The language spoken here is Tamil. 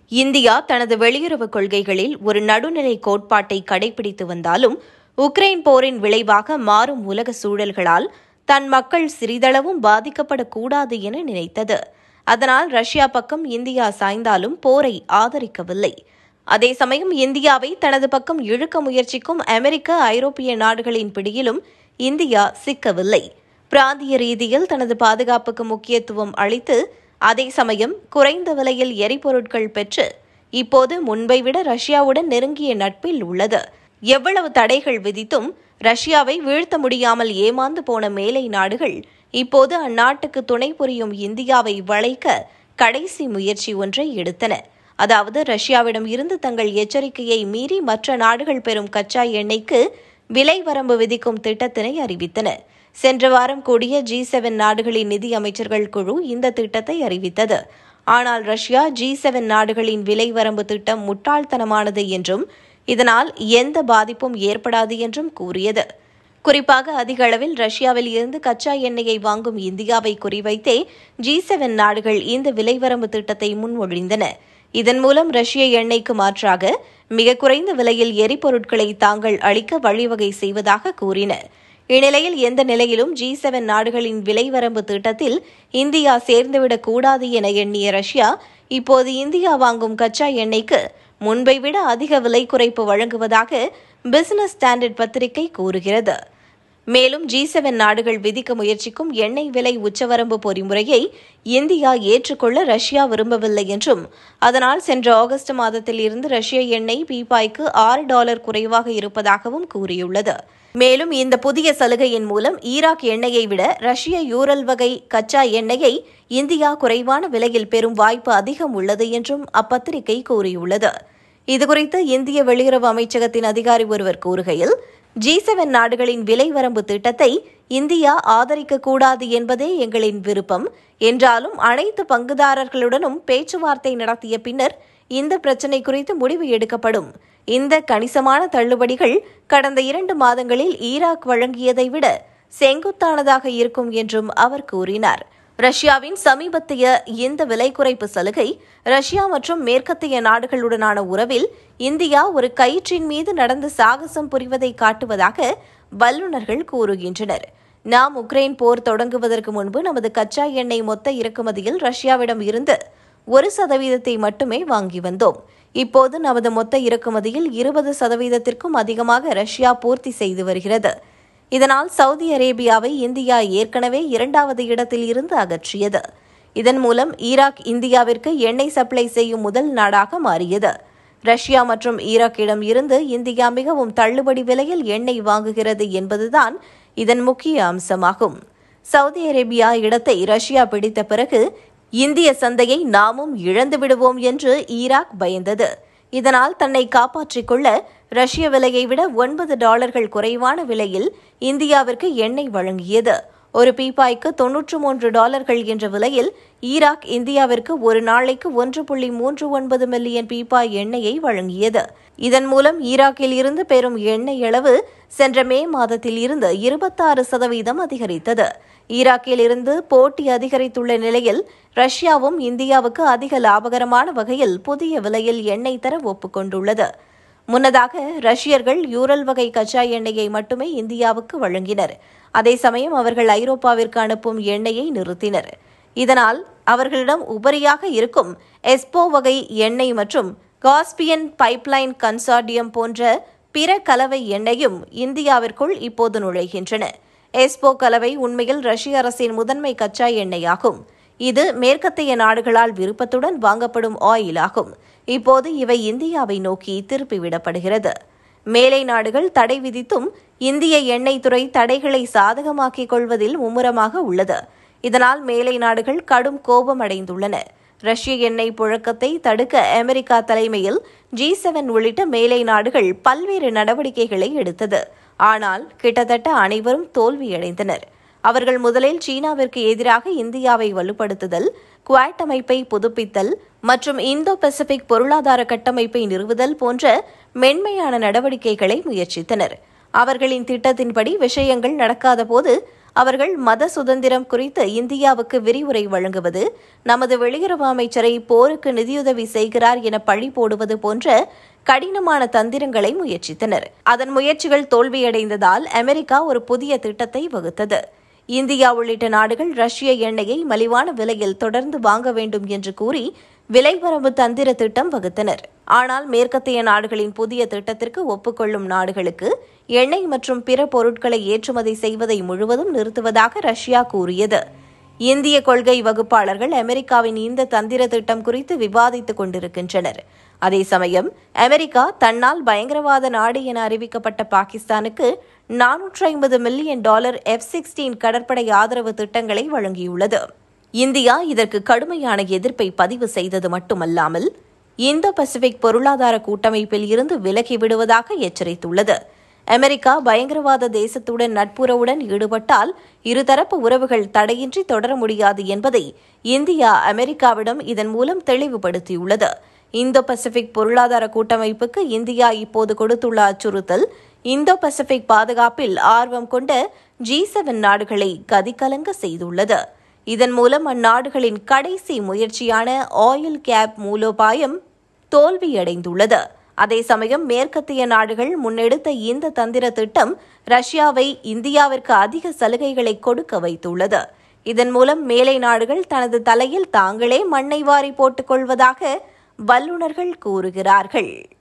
இந்தியா தனது வெளியுறவு கொள்கைகளில் ஒரு நடுநிலை கோட்பாட்டை கடைபிடித்து வந்தாலும் உக்ரைன் போரின் விளைவாக மாறும் உலக சூழல்களால் தன் மக்கள் சிறிதளவும் பாதிக்கப்படக்கூடாது என நினைத்தது அதனால் ரஷ்யா பக்கம் இந்தியா சாய்ந்தாலும் போரை ஆதரிக்கவில்லை அதே சமயம் இந்தியாவை தனது பக்கம் இழுக்க முயற்சிக்கும் அமெரிக்க ஐரோப்பிய நாடுகளின் பிடியிலும் இந்தியா சிக்கவில்லை பிராந்திய ரீதியில் தனது பாதுகாப்புக்கு முக்கியத்துவம் அளித்து அதே சமயம் குறைந்த விலையில் எரிபொருட்கள் பெற்று இப்போது முன்பை விட ரஷ்யாவுடன் நெருங்கிய நட்பில் உள்ளது எவ்வளவு தடைகள் விதித்தும் ரஷ்யாவை வீழ்த்த முடியாமல் ஏமாந்து போன மேலை நாடுகள் இப்போது அந்நாட்டுக்கு துணை புரியும் இந்தியாவை வளைக்க கடைசி முயற்சி ஒன்றை எடுத்தன அதாவது ரஷ்யாவிடம் இருந்து தங்கள் எச்சரிக்கையை மீறி மற்ற நாடுகள் பெறும் கச்சா எண்ணெய்க்கு விலை வரம்பு விதிக்கும் திட்டத்தினை அறிவித்தன சென்ற வாரம் கூடிய ஜி செவன் நாடுகளின் நிதி அமைச்சர்கள் குழு இந்த திட்டத்தை அறிவித்தது ஆனால் ரஷ்யா ஜி செவன் நாடுகளின் விலை வரம்பு திட்டம் முட்டாள்தனமானது என்றும் இதனால் எந்த பாதிப்பும் ஏற்படாது என்றும் கூறியது குறிப்பாக அதிக அளவில் ரஷ்யாவில் இருந்து கச்சா எண்ணெயை வாங்கும் இந்தியாவை குறிவைத்தே ஜி செவன் நாடுகள் இந்த விலை வரம்பு திட்டத்தை முன்மொழிந்தன இதன் மூலம் ரஷ்ய எண்ணெய்க்கு மாற்றாக மிக குறைந்த விலையில் எரிபொருட்களை தாங்கள் அளிக்க வழிவகை செய்வதாக கூறின இந்நிலையில் எந்த நிலையிலும் ஜி செவன் நாடுகளின் விலை வரம்பு திட்டத்தில் இந்தியா சேர்ந்துவிடக் கூடாது என எண்ணிய ரஷ்யா இப்போது இந்தியா வாங்கும் கச்சா எண்ணெய்க்கு முன்பை விட அதிக விலை குறைப்பு வழங்குவதாக பிசினஸ் ஸ்டாண்டர்ட் பத்திரிகை கூறுகிறது மேலும் ஜி செவன் நாடுகள் விதிக்க முயற்சிக்கும் எண்ணெய் விலை உச்சவரம்பு பொறிமுறையை இந்தியா ஏற்றுக்கொள்ள ரஷ்யா விரும்பவில்லை என்றும் அதனால் சென்ற ஆகஸ்ட் மாதத்தில் இருந்து ரஷ்ய எண்ணெய் பீப்பாய்க்கு ஆறு டாலர் குறைவாக இருப்பதாகவும் கூறியுள்ளது மேலும் இந்த புதிய சலுகையின் மூலம் ஈராக் எண்ணெயை விட ரஷ்ய யூரல் வகை கச்சா எண்ணெயை இந்தியா குறைவான விலையில் பெறும் வாய்ப்பு அதிகம் உள்ளது என்றும் அப்பத்திரிகை கூறியுள்ளது இதுகுறித்து இந்திய வெளியுறவு அமைச்சகத்தின் அதிகாரி ஒருவர் கூறுகையில் ஜி செவன் நாடுகளின் விலை வரம்பு திட்டத்தை இந்தியா ஆதரிக்கக்கூடாது என்பதே எங்களின் விருப்பம் என்றாலும் அனைத்து பங்குதாரர்களுடனும் பேச்சுவார்த்தை நடத்திய பின்னர் இந்த பிரச்சினை குறித்து முடிவு எடுக்கப்படும் இந்த கணிசமான தள்ளுபடிகள் கடந்த இரண்டு மாதங்களில் ஈராக் வழங்கியதை விட செங்குத்தானதாக இருக்கும் என்றும் அவர் கூறினார் ரஷ்யாவின் சமீபத்திய இந்த விலை குறைப்பு சலுகை ரஷ்யா மற்றும் மேற்கத்திய நாடுகளுடனான உறவில் இந்தியா ஒரு கயிற்றின் மீது நடந்து சாகசம் புரிவதை காட்டுவதாக வல்லுநர்கள் கூறுகின்றனர் நாம் உக்ரைன் போர் தொடங்குவதற்கு முன்பு நமது கச்சா எண்ணெய் மொத்த இறக்குமதியில் ரஷ்யாவிடம் இருந்து ஒரு சதவீதத்தை மட்டுமே வாங்கி வந்தோம் இப்போது நமது மொத்த இறக்குமதியில் இருபது சதவீதத்திற்கும் அதிகமாக ரஷ்யா பூர்த்தி செய்து வருகிறது இதனால் சவுதி அரேபியாவை இந்தியா ஏற்கனவே இரண்டாவது இடத்தில் இருந்து அகற்றியது இதன் மூலம் ஈராக் இந்தியாவிற்கு எண்ணெய் சப்ளை செய்யும் முதல் நாடாக மாறியது ரஷ்யா மற்றும் ஈராக்கிடம் இருந்து இந்தியா மிகவும் தள்ளுபடி விலையில் எண்ணெய் வாங்குகிறது என்பதுதான் இதன் முக்கிய அம்சமாகும் சவுதி அரேபியா இடத்தை ரஷ்யா பிடித்த பிறகு இந்திய சந்தையை நாமும் இழந்து விடுவோம் என்று ஈராக் பயந்தது இதனால் தன்னை காப்பாற்றிக் கொள்ள ரஷ்ய விலையை விட ஒன்பது டாலர்கள் குறைவான விலையில் இந்தியாவிற்கு எண்ணெய் வழங்கியது ஒரு பீப்பாய்க்கு தொன்னூற்று மூன்று டாலர்கள் என்ற விலையில் ஈராக் இந்தியாவிற்கு ஒரு நாளைக்கு ஒன்று புள்ளி மூன்று ஒன்பது மில்லியன் பீப்பாய் எண்ணெயை வழங்கியது இதன் மூலம் ஈராக்கில் இருந்து பெறும் எண்ணெய் அளவு சென்ற மே மாதத்தில் இருந்து இருபத்தாறு சதவீதம் அதிகரித்தது ஈராக்கில் இருந்து போட்டி அதிகரித்துள்ள நிலையில் ரஷ்யாவும் இந்தியாவுக்கு அதிக லாபகரமான வகையில் புதிய விலையில் எண்ணெய் தர ஒப்புக்கொண்டுள்ளது முன்னதாக ரஷ்யர்கள் யூரல் வகை கச்சா எண்ணெயை மட்டுமே இந்தியாவுக்கு வழங்கினர் அதே சமயம் அவர்கள் ஐரோப்பாவிற்கு அனுப்பும் எண்ணெயை நிறுத்தினர் இதனால் அவர்களிடம் உபரியாக இருக்கும் எஸ்போ வகை எண்ணெய் மற்றும் காஸ்பியன் பைப்லைன் கன்சார்டியம் போன்ற பிற கலவை எண்ணெயும் இந்தியாவிற்குள் இப்போது நுழைகின்றன எஸ்போ கலவை உண்மையில் ரஷ்ய அரசின் முதன்மை கச்சா எண்ணெயாகும் இது மேற்கத்திய நாடுகளால் விருப்பத்துடன் வாங்கப்படும் ஆயில் ஆகும் இப்போது இவை இந்தியாவை நோக்கி திருப்பிவிடப்படுகிறது மேலை நாடுகள் தடை விதித்தும் இந்திய எண்ணெய் துறை தடைகளை சாதகமாக்கிக் கொள்வதில் மும்முரமாக உள்ளது இதனால் மேலை நாடுகள் கடும் கோபம் அடைந்துள்ளன ரஷ்ய எண்ணெய் புழக்கத்தை தடுக்க அமெரிக்கா தலைமையில் ஜி செவன் உள்ளிட்ட மேலை நாடுகள் பல்வேறு நடவடிக்கைகளை எடுத்தது ஆனால் கிட்டத்தட்ட அனைவரும் தோல்வியடைந்தனர் அவர்கள் முதலில் சீனாவிற்கு எதிராக இந்தியாவை வலுப்படுத்துதல் குவாட் அமைப்பை புதுப்பித்தல் மற்றும் இந்தோ பசிபிக் பொருளாதார கட்டமைப்பை நிறுவுதல் போன்ற மென்மையான நடவடிக்கைகளை முயற்சித்தனர் அவர்களின் திட்டத்தின்படி விஷயங்கள் நடக்காத போது அவர்கள் மத சுதந்திரம் குறித்து இந்தியாவுக்கு விரிவுரை வழங்குவது நமது வெளியுறவு அமைச்சரை போருக்கு நிதியுதவி செய்கிறார் என பழி போடுவது போன்ற கடினமான தந்திரங்களை முயற்சித்தனர் அதன் முயற்சிகள் தோல்வியடைந்ததால் அமெரிக்கா ஒரு புதிய திட்டத்தை வகுத்தது இந்தியா உள்ளிட்ட நாடுகள் ரஷ்ய எண்ணெயை மலிவான விலையில் தொடர்ந்து வாங்க வேண்டும் என்று கூறி விலைவரம்பு தந்திர திட்டம் வகுத்தனர் ஆனால் மேற்கத்திய நாடுகளின் புதிய திட்டத்திற்கு ஒப்புக்கொள்ளும் நாடுகளுக்கு எண்ணெய் மற்றும் பிற பொருட்களை ஏற்றுமதி செய்வதை முழுவதும் நிறுத்துவதாக ரஷ்யா கூறியது இந்திய கொள்கை வகுப்பாளர்கள் அமெரிக்காவின் இந்த தந்திர திட்டம் குறித்து விவாதித்துக் கொண்டிருக்கின்றனர் அதே சமயம் அமெரிக்கா தன்னால் பயங்கரவாத நாடு என அறிவிக்கப்பட்ட பாகிஸ்தானுக்கு நானூற்று ஐம்பது மில்லியன் டாலர் எஃப் சிக்ஸ்டீன் கடற்படை ஆதரவு திட்டங்களை வழங்கியுள்ளது இந்தியா இதற்கு கடுமையான எதிர்ப்பை பதிவு செய்தது மட்டுமல்லாமல் இந்தோ பசிபிக் பொருளாதார கூட்டமைப்பில் இருந்து விலகி விடுவதாக எச்சரித்துள்ளது அமெரிக்கா பயங்கரவாத தேசத்துடன் நட்புறவுடன் ஈடுபட்டால் இருதரப்பு உறவுகள் தடையின்றி தொடர முடியாது என்பதை இந்தியா அமெரிக்காவிடம் இதன் மூலம் தெளிவுபடுத்தியுள்ளது இந்தோ பசிபிக் பொருளாதார கூட்டமைப்புக்கு இந்தியா இப்போது கொடுத்துள்ள அச்சுறுத்தல் இந்தோ பசிபிக் பாதுகாப்பில் ஆர்வம் கொண்ட ஜி செவன் நாடுகளை கதிகலங்க செய்துள்ளது இதன் மூலம் அந்நாடுகளின் கடைசி முயற்சியான ஆயில் கேப் மூலோபாயம் தோல்வியடைந்துள்ளது அதே சமயம் மேற்கத்திய நாடுகள் முன்னெடுத்த இந்த தந்திர திட்டம் ரஷ்யாவை இந்தியாவிற்கு அதிக சலுகைகளை கொடுக்க வைத்துள்ளது இதன் மூலம் மேலை நாடுகள் தனது தலையில் தாங்களே மண்ணை வாரி போட்டுக் கொள்வதாக வல்லுநர்கள் கூறுகிறார்கள்